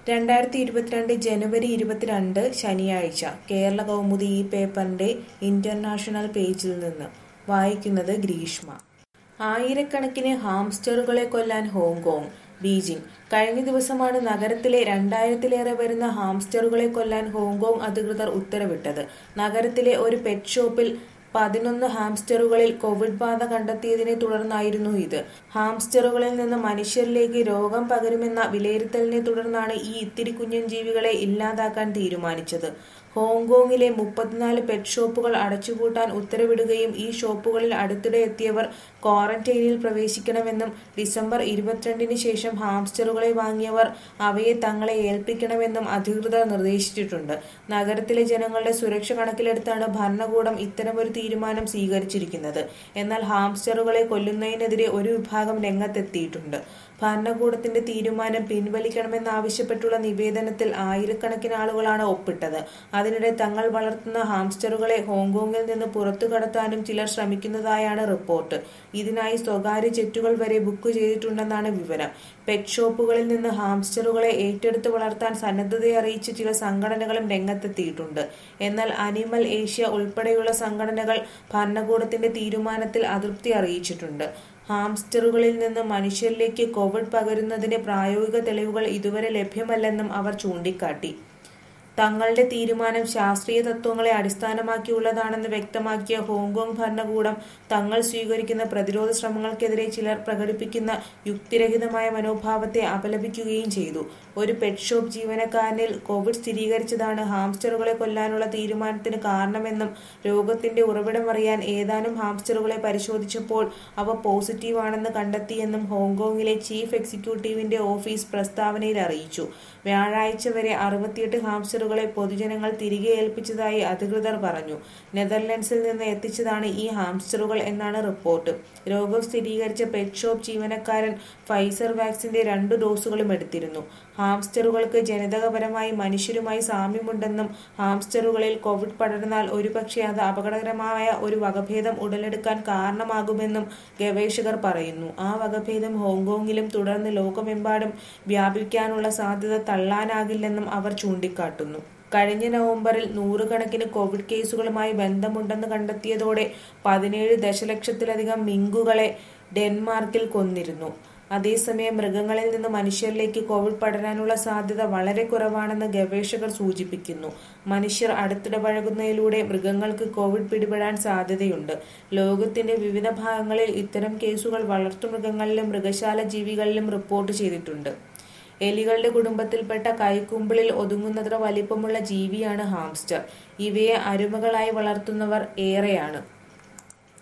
രണ്ടായിരത്തി ഇരുപത്തിരണ്ട് ജനുവരി ഇരുപത്തിരണ്ട് ശനിയാഴ്ച കേരള കൗമുദി ഈ പേപ്പറിന്റെ ഇന്റർനാഷണൽ പേജിൽ നിന്ന് വായിക്കുന്നത് ഗ്രീഷ്മ ആയിരക്കണക്കിന് ഹാംസ്റ്ററുകളെ കൊല്ലാൻ ഹോങ്കോങ് ബീജിംഗ് കഴിഞ്ഞ ദിവസമാണ് നഗരത്തിലെ രണ്ടായിരത്തിലേറെ വരുന്ന ഹാംസ്റ്ററുകളെ കൊല്ലാൻ ഹോങ്കോങ് അധികൃതർ ഉത്തരവിട്ടത് നഗരത്തിലെ ഒരു പെറ്റ് ഷോപ്പിൽ പതിനൊന്ന് ഹാംസ്റ്ററുകളിൽ കോവിഡ് ബാധ കണ്ടെത്തിയതിനെ തുടർന്നായിരുന്നു ഇത് ഹാംസ്റ്ററുകളിൽ നിന്ന് മനുഷ്യരിലേക്ക് രോഗം പകരുമെന്ന വിലയിരുത്തലിനെ തുടർന്നാണ് ഈ ഇത്തിരി കുഞ്ഞൻ ജീവികളെ ഇല്ലാതാക്കാൻ തീരുമാനിച്ചത് ഹോങ്കോങ്ങിലെ മുപ്പത്തിനാല് പെറ്റ് ഷോപ്പുകൾ അടച്ചുപൂട്ടാൻ ഉത്തരവിടുകയും ഈ ഷോപ്പുകളിൽ അടുത്തിടെ എത്തിയവർ ക്വാറന്റൈനിൽ പ്രവേശിക്കണമെന്നും ഡിസംബർ ഇരുപത്തിരണ്ടിന് ശേഷം ഹാംസ്റ്ററുകളെ വാങ്ങിയവർ അവയെ തങ്ങളെ ഏൽപ്പിക്കണമെന്നും അധികൃതർ നിർദ്ദേശിച്ചിട്ടുണ്ട് നഗരത്തിലെ ജനങ്ങളുടെ സുരക്ഷ കണക്കിലെടുത്താണ് ഭരണകൂടം ഇത്തരമൊരു തീരുമാനം സ്വീകരിച്ചിരിക്കുന്നത് എന്നാൽ ഹാംസ്റ്ററുകളെ കൊല്ലുന്നതിനെതിരെ ഒരു വിഭാഗം രംഗത്തെത്തിയിട്ടുണ്ട് ഭരണകൂടത്തിന്റെ തീരുമാനം പിൻവലിക്കണമെന്നാവശ്യപ്പെട്ടുള്ള നിവേദനത്തിൽ ആയിരക്കണക്കിന് ആളുകളാണ് ഒപ്പിട്ടത് അതിനിടെ തങ്ങൾ വളർത്തുന്ന ഹാംസ്റ്ററുകളെ ഹോങ്കോങ്ങിൽ നിന്ന് പുറത്തു കടത്താനും ചിലർ ശ്രമിക്കുന്നതായാണ് റിപ്പോർട്ട് ഇതിനായി സ്വകാര്യ ജെറ്റുകൾ വരെ ബുക്ക് ചെയ്തിട്ടുണ്ടെന്നാണ് വിവരം പെറ്റ് ഷോപ്പുകളിൽ നിന്ന് ഹാംസ്റ്ററുകളെ ഏറ്റെടുത്ത് വളർത്താൻ സന്നദ്ധതയറിയിച്ച് ചില സംഘടനകളും രംഗത്തെത്തിയിട്ടുണ്ട് എന്നാൽ അനിമൽ ഏഷ്യ ഉൾപ്പെടെയുള്ള സംഘടനകൾ ഭരണകൂടത്തിന്റെ തീരുമാനത്തിൽ അതൃപ്തി അറിയിച്ചിട്ടുണ്ട് ഹാംസ്റ്ററുകളിൽ നിന്ന് മനുഷ്യരിലേക്ക് കോവിഡ് പകരുന്നതിന് പ്രായോഗിക തെളിവുകൾ ഇതുവരെ ലഭ്യമല്ലെന്നും അവർ ചൂണ്ടിക്കാട്ടി തങ്ങളുടെ തീരുമാനം ശാസ്ത്രീയ തത്വങ്ങളെ അടിസ്ഥാനമാക്കിയുള്ളതാണെന്ന് വ്യക്തമാക്കിയ ഹോങ്കോങ് ഭരണകൂടം തങ്ങൾ സ്വീകരിക്കുന്ന പ്രതിരോധ ശ്രമങ്ങൾക്കെതിരെ ചിലർ പ്രകടിപ്പിക്കുന്ന യുക്തിരഹിതമായ മനോഭാവത്തെ അപലപിക്കുകയും ചെയ്തു ഒരു പെറ്റ് ഷോപ്പ് ജീവനക്കാരനിൽ കോവിഡ് സ്ഥിരീകരിച്ചതാണ് ഹാംസ്റ്ററുകളെ കൊല്ലാനുള്ള തീരുമാനത്തിന് കാരണമെന്നും രോഗത്തിന്റെ ഉറവിടം അറിയാൻ ഏതാനും ഹാംസ്റ്ററുകളെ പരിശോധിച്ചപ്പോൾ അവ പോസിറ്റീവ് ആണെന്ന് കണ്ടെത്തിയെന്നും ഹോങ്കോങ്ങിലെ ചീഫ് എക്സിക്യൂട്ടീവിന്റെ ഓഫീസ് പ്രസ്താവനയിൽ അറിയിച്ചു വ്യാഴാഴ്ച വരെ അറുപത്തിയെട്ട് ഹാംസ്റ്ററുകളെ പൊതുജനങ്ങൾ തിരികെ ഏൽപ്പിച്ചതായി അധികൃതർ പറഞ്ഞു നെതർലൻഡ്സിൽ നിന്ന് എത്തിച്ചതാണ് ഈ ഹാംസ്റ്ററുകൾ എന്നാണ് റിപ്പോർട്ട് രോഗം സ്ഥിരീകരിച്ച പെറ്റ് ഷോപ്പ് ജീവനക്കാരൻ ഫൈസർ വാക്സിന്റെ രണ്ടു ഡോസുകളും എടുത്തിരുന്നു ഹാംസ്റ്ററുകൾക്ക് ജനിതകപരമായി മനുഷ്യരുമായി സാമ്യമുണ്ടെന്നും ഹാംസ്റ്ററുകളിൽ കോവിഡ് പടർന്നാൽ ഒരുപക്ഷെ അത് അപകടകരമായ ഒരു വകഭേദം ഉടലെടുക്കാൻ കാരണമാകുമെന്നും ഗവേഷകർ പറയുന്നു ആ വകഭേദം ഹോങ്കോങ്ങിലും തുടർന്ന് ലോകമെമ്പാടും വ്യാപിക്കാനുള്ള സാധ്യത തള്ളാനാകില്ലെന്നും അവർ ചൂണ്ടിക്കാട്ടുന്നു കഴിഞ്ഞ നവംബറിൽ നൂറുകണക്കിന് കോവിഡ് കേസുകളുമായി ബന്ധമുണ്ടെന്ന് കണ്ടെത്തിയതോടെ പതിനേഴ് ദശലക്ഷത്തിലധികം മിങ്കുകളെ ഡെൻമാർക്കിൽ കൊന്നിരുന്നു അതേസമയം മൃഗങ്ങളിൽ നിന്ന് മനുഷ്യരിലേക്ക് കോവിഡ് പടരാനുള്ള സാധ്യത വളരെ കുറവാണെന്ന് ഗവേഷകർ സൂചിപ്പിക്കുന്നു മനുഷ്യർ അടുത്തിടപഴകുന്നതിലൂടെ മൃഗങ്ങൾക്ക് കോവിഡ് പിടിപെടാൻ സാധ്യതയുണ്ട് ലോകത്തിന്റെ വിവിധ ഭാഗങ്ങളിൽ ഇത്തരം കേസുകൾ വളർത്തുമൃഗങ്ങളിലും മൃഗശാല ജീവികളിലും റിപ്പോർട്ട് ചെയ്തിട്ടുണ്ട് എലികളുടെ കുടുംബത്തിൽപ്പെട്ട കൈക്കുമ്പിളിൽ ഒതുങ്ങുന്നത്ര വലിപ്പമുള്ള ജീവിയാണ് ഹാംസ്റ്റർ ഇവയെ അരുമകളായി വളർത്തുന്നവർ ഏറെയാണ്